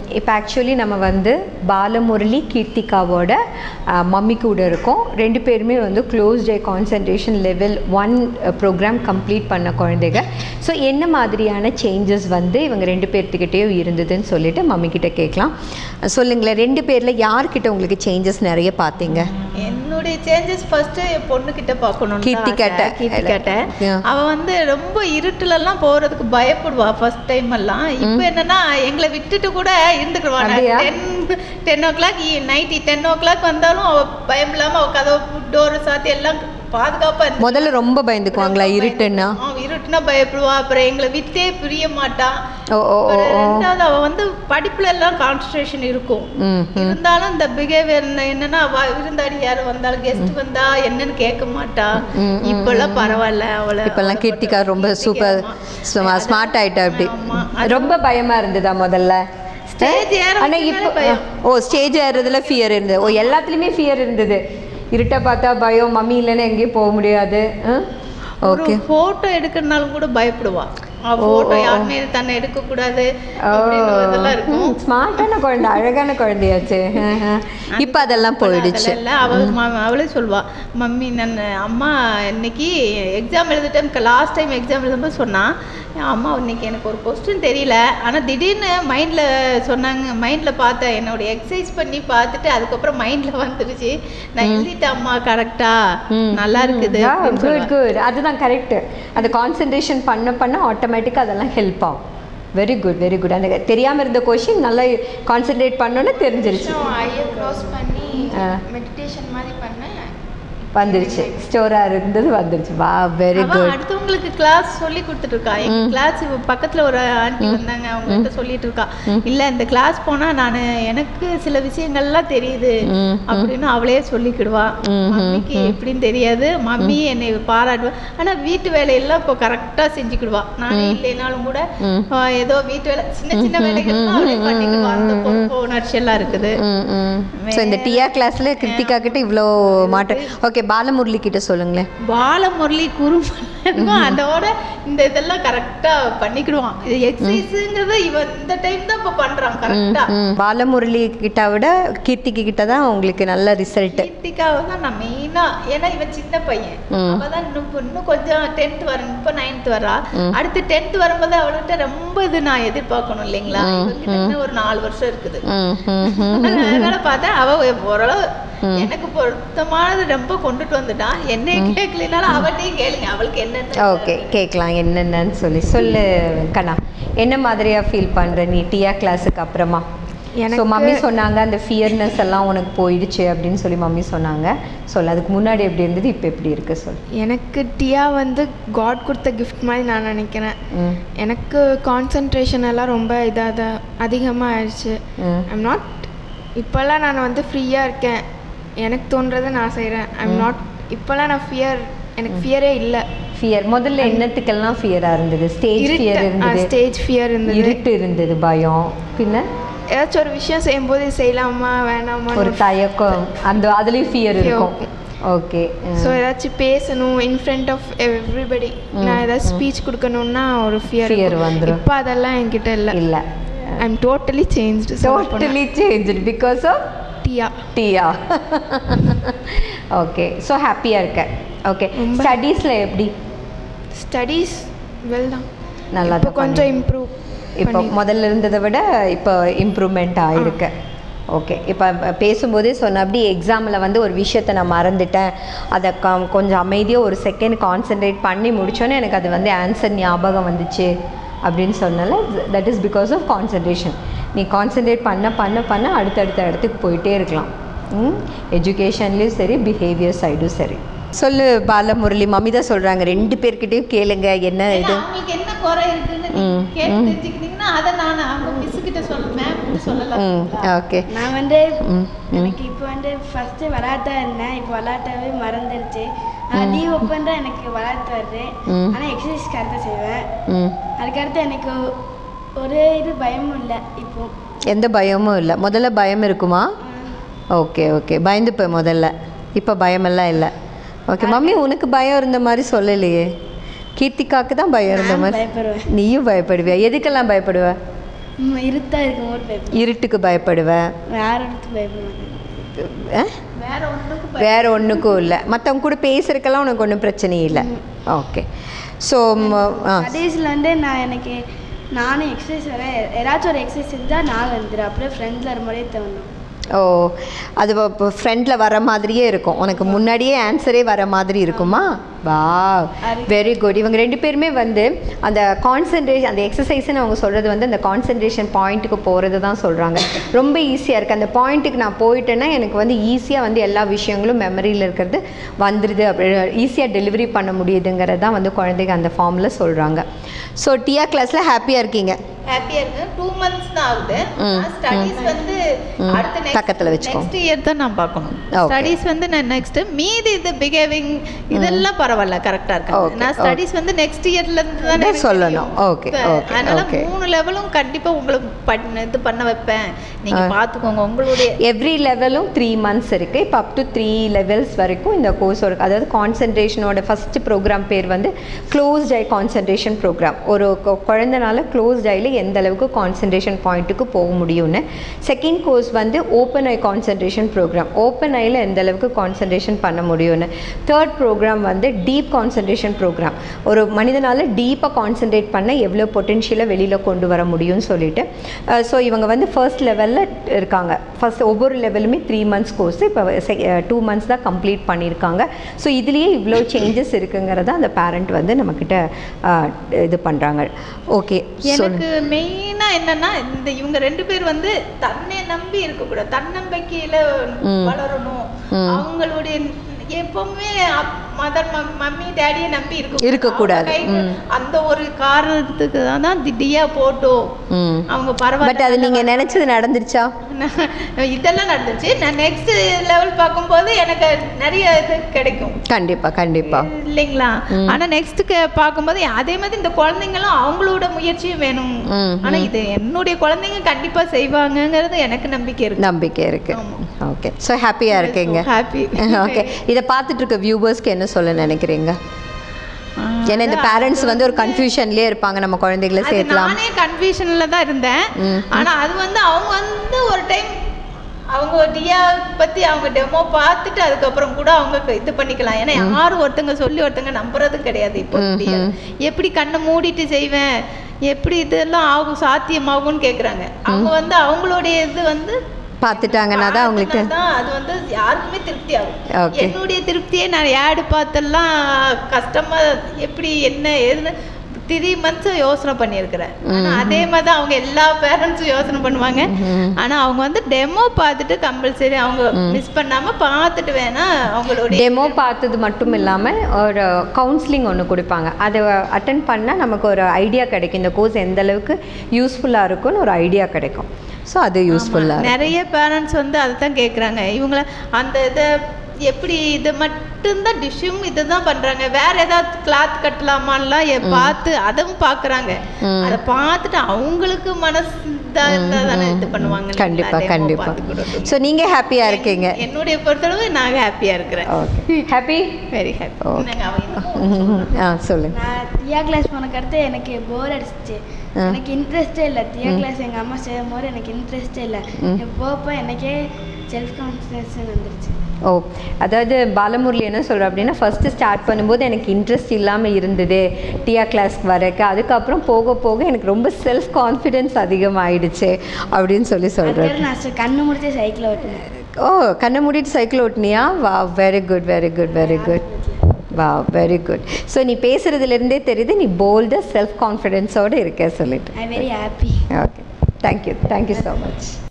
இப்போ ஆக்சுவலி நம்ம வந்து பாலமுரளி கீர்த்திகாவோட மம்மி கூட இருக்கோம் ரெண்டு பேருமே வந்து close day concentration level one program complete பண்ண குழந்தைங்க ஸோ என்ன மாதிரியான சேஞ்சஸ் வந்து இவங்க ரெண்டு பேர்த்துக்கிட்டேயும் இருந்ததுன்னு சொல்லிட்டு மம்மி கிட்ட கேட்கலாம் சொல்லுங்களேன் ரெண்டு பேரில் யார்கிட்ட உங்களுக்கு சேஞ்சஸ் நிறைய பார்த்தீங்க என்னுடைய சேஞ்சஸ் ஃபர்ஸ்ட் என் பொண்ணு கிட்ட பார்க்கணும் கீர்த்திகாட்ட. கீர்த்திகாட்ட Yeah. அவ வந்து ரொம்ப இருட்டுல எல்லாம் போறதுக்கு பயப்படுவா ஃபர்ஸ்ட் டைம் எல்லாம் இப்போ என்னன்னா எங்களை விட்டுட்டு கூட இருந்துக்குவா அப்படியா? Ten ten o'clock night ten o'clock வந்தாலும் அவ பயம் இல்லாம அவ கதவை டோரை சாத்தி எல்லாம் பாதுகாப்பா இருந்து முதல்ல ரொம்ப பயந்துக்குவாங்களா இருட்டுன்னா அவன் இருட்டுனா பயப்படுவா அப்புறம் எங்களை விட்டே பிரிய மாட்டான் ஓ ஓ ஓ அப்புறம் ஓ ரெண்டாவது அவ வந்து படிப்புல எல்லாம் கான்சன்ட்ரேஷன் இருக்கும் ம் இருந்தாலும் இந்த பிஹேவியர் என்னன்னா வ- விருந்தாடி யாரு வந்தாலும் கெஸ்ட் வந்தா என்னன்னு கேட்க மாட்டா இப்பெல்லாம் பரவாயில்ல அவளை இப்பெல்லாம் கீர்த்திகா ரொம்ப சூப்பர் ஸ்மார்ட் ஆயிட்டா அப்படி ஆமா. ரொம்ப பயமா இருந்ததா முதல்ல ஸ்டேஜ் ஏற ஆனா இப்போ ஓ ஸ்டேஜ் ஏறுறதுல ஃபியர் இருந்தது ஓ எல்லாத்துலயுமே ஃபியர் இருந்தது இருட்டை பார்த்தா பயம் மம்மி இல்லைன்னா எங்கேயும் போக முடியாது ஒரு ஓகே போட்டோ எடுக்கிறனாலும் கூட பயப்படுவா போட்டோ யாருமே தன்னை எடுக்க கூடாது இதெல்லாம் இருக்கும் ஸ்மார்ட்டான குழந்தை அழகான குழந்தையாச்சு இப்போ அதெல்லாம் போயிடுச்சு இல்ல அவ ம- அவளே சொல்வா மம்மி நான் அம்மா இன்னைக்கு எக்ஸாம் எழுத டைம் லாஸ்ட் டைம் எக்ஸாம் எழுதும்போது சொன்னா அம்மா இன்னைக்கு எனக்கு ஒரு கொஸ்டின் தெரியல ஆனா திடீர்னு மைண்ட்ல சொன்னாங்க மைண்ட்ல பார்த்தேன் என்னோட எக்ஸசைஸ் பண்ணி பார்த்துட்டு அதுக்கப்புறம் மைண்ட்ல வந்துருச்சு நான் எழுதிட்டேன் அம்மா கரெக்டா நல்லா இருக்குது அப்படின்னு குட் சொல்லுவா. குட் அதுதான் கரெக்ட் அந்த கான்சென்ட்ரேஷன் பண்ண பண்ண ஆட்டோமேட்டிக்காக அதெல்லாம் ஹெல்ப் ஆகும் வெரி குட் வெரி குட் அந்த தெரியாமல் இருந்த கொஷின் நல்லா கான்சென்ட்ரேட் பண்ணோன்னே தெரிஞ்சிருச்சு ஐயை க்ளோஸ் பண்ணி ஆ. மெடிடேஷன் மாதிரி பண்ணேன் வந்துருச்சு ஸ்டோராக இருந்தது வந்துருச்சு வா வெரி அவ குட் அடுத்தவங்களுக்கு கிளாஸ் சொல்லி கொடுத்துட்டு இருக்கா எங்க கிளாஸ் பக்கத்துல ஒரு ஆண்டி வந்தாங்க அவங்க கிட்ட சொல்லிட்டு இருக்கா இல்ல இந்த கிளாஸ் போனா நான் எனக்கு சில விஷயங்கள்லாம் தெரியுது அப்படின்னு அவளே சொல்லிக்கிடுவா மம்மிக்கு எப்படின்னு தெரியாது மம்மி என்னை பாராட்டுவா ஆனா வீட்டு வேலையெல்லாம் இப்போ கரெக்டா செஞ்சுக்கிடுவா நானே இல்லைனாலும் கூட ஆ, ஏதோ வீட்டு வேலை சின்ன சின்ன வேலைகள் அவளே பண்ணிக்கிடுவா அந்த பொறுப்பு உணர்ச்சி எல்லாம் இருக்குது ஸோ இந்த டிஆ கிளாஸில் கிருத்திகா கிட்ட இவ்வளோ மாட்டேன் ஓகே பாலமுரளி கிட்ட சொல்லுங்களேன் பாலமுரளி குறும்பு அதோட இந்த இதெல்லாம் கரெக்டா பண்ணிக்கிடுவான் இது எக்ஸசைஸுங்கிறத இவன் இந்த டைம் தான் இப்போ பண்றான் கரெக்டா ம் பாலமுரளி கிட்ட விட கீர்த்திக்கு கிட்ட தான் உங்களுக்கு நல்ல ரிசல்ட்டு கீர்த்திகாவை தான் நான் மெயினா ஏன்னா இவன் சின்ன பையன் அவ தான் இன்னும் இன்னும் கொஞ்சம் டென்த் வரணும் இப்போ நைன்த் வரா அடுத்து டென்த் வரும்போது அவள்கிட்ட ரொம்ப இது நான் எதிர்பார்க்கணும் இல்லைங்களா இவங்கிட்ட இன்னும் ஒரு நாலு வருஷம் இருக்குது ம் ம் ம் அதனால பார்த்தா அவ ஓரளவு எனக்கு பொருத்தமானது ரொம்ப கொண்டுட்டு வந்துட்டான் என்னைய கேட்கலனாலும் அவட்டையும் கேளுங்க அவளுக்கு என்னென்ன ஓகே கேட்கலாம் என்னென்னு சொல்லி சொல்லு கண்ணா என்ன மாதிரியா ஃபீல் பண்ணுற நீ டிஆ கிளாஸுக்கு அப்புறமா ஸோ மம்மி சொன்னாங்க அந்த ஃபியர்னஸ் எல்லாம் உனக்கு போயிடுச்சு அப்படின்னு சொல்லி மம்மி சொன்னாங்க சொல்லு அதுக்கு முன்னாடி எப்படி இருந்தது இப்போ எப்படி இருக்கு சொல் எனக்கு டியா வந்து காட் கொடுத்த கிஃப்ட் மாதிரி நான் நினைக்கிறேன் ம் எனக்கு கான்சன்ட்ரேஷன் எல்லாம் ரொம்ப இதாக அதிகமாக ஆயிடுச்சு ம் ஐம் நாட் இப்போல்லாம் நான் வந்து ஃப்ரீயாக இருக்கேன் எனக்கு தோன்றதை நான் செய்கிறேன் ஐம் நாட் இப்போல்லாம் நான் ஃபியர் எனக்கு ஃபியரே இல்லை ஃபியர் முதல்ல என்னத்துக்கெல்லாம் ஃபியராக இருந்தது ஸ்டேஜ் ஃபியர் இருந்தது ஸ்டேஜ் ஃபியர் இருந்தது இருட்டு இருந்தது பயம் பின்ன ஏதாச்சும் ஒரு விஷயம் செய்யும்போது இது செய்யலாமா வேணாமா ஒரு தயக்கம் அந்த அதுலேயும் ஃபியர் இருக்கும் ஓகே ஸோ ஏதாச்சும் பேசணும் இன் ஃப்ரண்ட் ஆஃப் எவ்ரிபடி நான் ஏதாச்சும் ஸ்பீச் கொடுக்கணும்னா ஒரு ஃபியர் Fear வந்துரும். இப்போ அதெல்லாம் என்கிட்ட இல்லை இல்லை I am totally changed totally change because of டியா டீயா ஓகே ஸோ ஹாப்பியாக இருக்க ஓகே ஸ்டடீஸில் எப்படி ஸ்டடீஸ் வெல் தான் நல்லா இப்போ தான் கொஞ்சம் இம்ப்ரூவ் இப்போ முதல்ல இருந்ததை விட இப்போ இம்ப்ரூவ்மெண்ட் ஆயிருக்கு ஓகே இப்போ பேசும்போதே சொன்ன அப்படி எக்ஸாமில் வந்து ஒரு விஷயத்தை நான் மறந்துட்டேன் அதை க கொஞ்சம் அமைதியாக ஒரு செகண்ட் கான்சென்ட்ரேட் பண்ணி முடிச்சோன்னே எனக்கு அது வந்து ஆன்சர் ஞாபகம் வந்துச்சு அப்படின்னு சொன்னால that is because of concentration நீ கான்சென்ட்ரேட் பண்ண பண்ண பண்ண அடுத்தடுத்த இடத்துக்கு போயிட்டே இருக்கலாம் எஜுகேஷன்லேயும் சரி பிஹேவியர் சைடும் சரி சொல்லு பாலமுரளி மம்மி தான் சொல்கிறாங்க ரெண்டு பேர்கிட்டயும் கேளுங்க என்ன இது அவங்களுக்கு என்ன குறை இருக்குன்னு நீங்க கேட்டு தெரிஞ்சுக்கிட்டீங்கன்னா அதை நான் அவங்க மிஸ் கிட்ட சொல்ல மேம் கிட்ட சொல்லலாம் ம் ஓகே நான் வந்து ம் எனக்கு இப்போ வந்து ஃபஸ்ட்டு விளையாட்டா இருந்தேன் இப்போ விளையாட்டாவே மறந்துடுச்சு ஆனால் லீவ் அப்போ எனக்கு விளையாட்டு வருது ம். ஆனால் எக்ஸசைஸ் கரெக்டாக செய்வேன் ம் அதுக்கடுத்து எனக்கு ஒரு இது பயமும் இல்லை இப்போ எந்த பயமும் இல்லை முதல்ல பயம் இருக்குமா ஓகே ஓகே பயந்துப்பேன் முதல்ல இப்போ பயமெல்லாம் இல்லை ஓகே மம்மி உனக்கு பயம் இருந்த மாதிரி சொல்லலையே கீர்த்திகாக்கு தான் பயம் இருந்த மாதிரி பயப்படுவேன் நீயும் பயப்படுவியா எதுக்கெல்லாம் பயப்படுவ ம், இருட்டா இருக்கும்போது பயப்படுவேன் இருட்டுக்கு பயப்படுவேன் வேற இடத்து பயப்பட மாட்டேன் அஹ்? வேற ஒன்றுக்கு வேற ஒன்றுக்கும் இல்லை மற்றவங்க கூட பேசுறதுக்கெல்லாம் உனக்கு ஒன்றும் பிரச்சனை இல்லை ஓகே ஸோ கடைசியில் வந்து நான் எனக்கு நானும் எக்ஸசைஸ் வர ஏதாச்சும் ஒரு எக்ஸசைஸ் செஞ்சால் நான் வந்துடும் அப்படியே ஃப்ரெண்டில் வரும்போதே தோணும் ஓ அது இப்போ ஃப்ரெண்டில் வர மாதிரியே இருக்கும் உனக்கு முன்னாடியே ஆன்சரே வர மாதிரி இருக்குமா வா வெரி குட் இவங்க ரெண்டு பேருமே வந்து அந்த கான்சன்ட்ரேஷன் அந்த எக்ஸசைஸ்னு அவங்க சொல்கிறது வந்து அந்த கான்சன்ட்ரேஷன் பாயிண்ட்டுக்கு போகிறது தான் சொல்கிறாங்க ரொம்ப ஈஸியாக இருக்குது அந்த பாயிண்ட்டுக்கு நான் போயிட்டேன்னா எனக்கு வந்து ஈஸியாக வந்து எல்லா விஷயங்களும் மெமரியில் இருக்கிறது வந்துடுது அப்படி ஈஸியாக டெலிவரி பண்ண முடியுதுங்கிறது தான் வந்து குழந்தைங்க அந்த ஃபார்மில் சொல்கிறாங்க ஸோ டிஆ கிளாஸில் ஹாப்பியாக இருக்கீங்க ஹாப்பியா இருக்கு டூ மந்த்ஸ் தான் ஆகுது ஸ்டடீஸ் வந்து அடுத்த next- பக்கத்துல வச்சுக்கோ. next இயர் தான் நான் பார்க்கணும் Okay. ஸ்டடீஸ் வந்து நான் நெக்ஸ்ட் மீதி இது பிஹேவிங் இதெல்லாம் பரவாயில்ல கரெக்டா Okay, இருக்கு நான் ஸ்டடீஸ் வந்து நெக்ஸ்ட் இயர்ல இருந்து தான் அதான் எனக்கு சொல்லணும். தெரியும். Okay, இப்ப okay, அதனால okay. மூணு லெவலும் கண்டிப்பா உங்களுக்கு பண்ண இது பண்ண வைப்பேன் நீங்க பாத்துக்கோங்க உங்களுடைய எவ்ரி லெவலும் த்ரீ மந்த்ஸ் இருக்குது இப்போ அப் டு த்ரீ லெவல்ஸ் வரைக்கும் இந்த கோர்ஸ் இருக்கு அதாவது கான்சன்ட்ரேஷனோட ஃபஸ்ட்டு ப்ரோக்ராம் பேர் வந்து க்ளோஸ்ட் ஐ கான்சன்ட்ரேஷன் ப்ரோக்ராம் ஒரு கொ- குழந்தைனால க்ளோஸ்ட் ஐயில் எந்த அளவுக்கு கான்சன்ட்ரேஷன் பாயிண்ட்டுக்கு போக முடியும்னு செகண்ட் கோர்ஸ் வந்து open eye concentration program open ஐயில் எந்த அளவுக்கு கான்சன்ட்ரேஷன் பண்ண முடியும்னு தேர்ட் ப்ரோக்ராம் வந்து டீப் கான்சன்ட்ரேஷன் ப்ரோக்ராம் ஒரு மனிதனால் டீப்பாக கான்சன்ட்ரேட் பண்ண எவ்வளோ பொட்டென்ஷியலை வெளியில் கொண்டு வர முடியும்னு சொல்லிட்டு ஸோ இவங்க வந்து ஃபர்ஸ்ட் லெவலில் இருக்காங்க ஃபர்ஸ்ட் ஒவ்வொரு லெவலுமே த்ரீ மந்த்ஸ் கோர்ஸ் இப்போ டூ மந்த்ஸ் தான் கம்ப்ளீட் பண்ணியிருக்காங்க ஸோ இதுலேயே இவ்வளோ சேஞ்சஸ் இருக்குங்கிறத அந்த பேரண்ட் வந்து நம்மக்கிட்ட அஹ், இது பண்ணுறாங்க ஓகே எனக்கு மெயினா என்னன்னா இந்த இவங்க ரெண்டு பேர் வந்து தன்னை நம்பி இருக்கக்கூடாது தன்னம்பிக்கையில வளரணும் அவங்களுடைய எப்பவுமே மதர் மம்மி டேடியை நம்பி இருக்க இருக்கக்கூடாது. அந்த ஒரு காரணத்துக்கு தான் தான் திடீயா போட்டோம் ம் அவங்க பட் பரவாயில்ல அது நீங்கள் நினச்சது நடந்துருச்சா இதெல்லாம் நடந்துச்சு நான் நெக்ஸ்ட் லெவல் பார்க்கும்போது எனக்கு நிறைய இது கிடைக்கும் கண்டிப்பாக கண்டிப்பாக இல்லைங்களா ஆனா நெக்ஸ்ட் பார்க்கும்போது அதே மாதிரி இந்த குழந்தைங்களும் அவங்களோட முயற்சியும் வேணும் ம், ஆனா இது என்னுடைய குழந்தைங்க கண்டிப்பா செய்வாங்கங்கிறது எனக்கு நம்பிக்கை இருக்கு நம்பிக்கை இருக்குது ஓகே ஸோ ஹாப்பியாக இருக்கீங்க ஹாப்பி ஓகே இதை பார்த்துட்டு இருக்க வியூவர்ஸ்க்கு என்ன சொல்ல நினைக்கிறீங்க ஏன்னா இந்த பேரண்ட்ஸ் வந்து ஒரு கன்ஃபியூஷன்லேயே இருப்பாங்க நம்ம குழந்தைகளை அது சேர்க்கலாம் நானே கன்ஃபியூஷன்ல தான் இருந்தேன் ஆனா அது வந்து அவங்க வந்து ஒரு டைம் அவங்க டியா பத்தி அவங்க டெமோ பார்த்துட்டு அதுக்கப்புறம் கூட அவங்க இது பண்ணிக்கலாம் ஏன்னா யாரும் ஒருத்தங்க சொல்லி ஒருத்தங்க நம்புறது கிடையாது இப்போ டியா எப்படி கண்ணை மூடிட்டு செய்வேன் எப்படி இதெல்லாம் ஆகும் சாத்தியமாகும்னு கேக்குறாங்க அவங்க வந்து அவங்களுடைய இது வந்து பார்த்துட்டாங்கன்னா தான் அவங்களுக்கு தான் அது வந்து யாருக்குமே திருப்தி ஆகும் Okay. என்னுடைய திருப்தியே நான் ஆடு பார்த்தெல்லாம் கஷ்டமா எப்படி என்ன ஏதுன்னு த்ரீ மந்த்ஸ் யோசனை பண்ணியிருக்கிறேன் ஆனா அதே மாதிரி தான் அவங்க எல்லா பேரண்ட்ஸும் யோசனை பண்ணுவாங்க ஆனா அவங்க வந்து டெமோ பார்த்துட்டு கம்பல்சரி அவங்க மிஸ் பண்ணாம பார்த்துட்டு வேணா அவங்களுடைய டெமோ பார்த்தது மட்டும் இல்லாமல் ஒரு கவுன்சிலிங் ஒன்று கொடுப்பாங்க அதை அட்டன் பண்ணால் நமக்கு ஒரு ஐடியா கிடைக்கும் இந்த கோர்ஸ் எந்த அளவுக்கு யூஸ்ஃபுல்லாக இருக்கும்னு ஒரு ஐடியா கிடைக்கும் ஸோ அது யூஸ்ஃபுல்லாக நிறைய பேரண்ட்ஸ் வந்து அதை தான் கேட்குறாங்க இவங்கள அந்த இதை எப்படி இது மட்டும்தான் டிஷ்ஷும் இதுதான் பண்றாங்க வேற ஏதாவது கிளாத் கட்டலாமான்லாம் எ- பார்த்து அதுவும் பார்க்கறாங்க அதை பார்த்துட்டு அவங்களுக்கு மனசு இதா இருந்தா தானே இது பண்ணுவாங்க இல்லைங்களா? கண்டிப்பாக demo கண்டிப்பாக பார்த்துக்கிடட்டும். ஸோ நீங்கள் ஹாப்பியாக இருக்கீங்க என்னுடைய பொறுத்தளவு நான் ஹாப்பியா இருக்கிறேன் okay happy very happy Okay. அவன் ஆ சொல்லுங்கள் நான் தியா கிளாஸ் போனக்கு அடுத்து எனக்கு போர் அடிச்சிச்சு எனக்கு இன்ட்ரெஸ்டே இல்லை தியா கிளாஸ் எங்கள் அம்மா செய்யும் போது எனக்கு இன்ட்ரெஸ்டே இல்லை போப்போ எனக்கே செல்ஃப் கான்ஃபிடன்ஸ் வந்துருச்சு ஓ அதாவது பாலமுரளி என்ன சொல்கிற அப்படின்னா ஃபஸ்ட்டு ஸ்டார்ட் பண்ணும்போது எனக்கு இன்ட்ரெஸ்ட் இல்லாமல் இருந்தது டிஆ கிளாஸ்க்கு வரக்கு அதுக்கப்புறம் போக போக எனக்கு ரொம்ப செல்ஃப் கான்ஃபிடென்ஸ் அதிகமாகிடுச்சு அப்படின்னு சொல்லி சொல்கிறேன் அதுக்கப்புறம் நான் ச- கண்ணு முடிச்சு சைக்கிள் ஓட்டினேன் ஓ கண்ணை மூடிட்டு சைக்கிள் ஓட்டினியா வா very good very good very good வா வெரி குட் ஸோ நீ பேசுகிறதுலேருந்தே தெரியுது நீ போல்டாக செல்ஃப் கான்ஃபிடென்ஸோடு இருக்க சொல்லிட்டு I very happy okay thank you thank you so much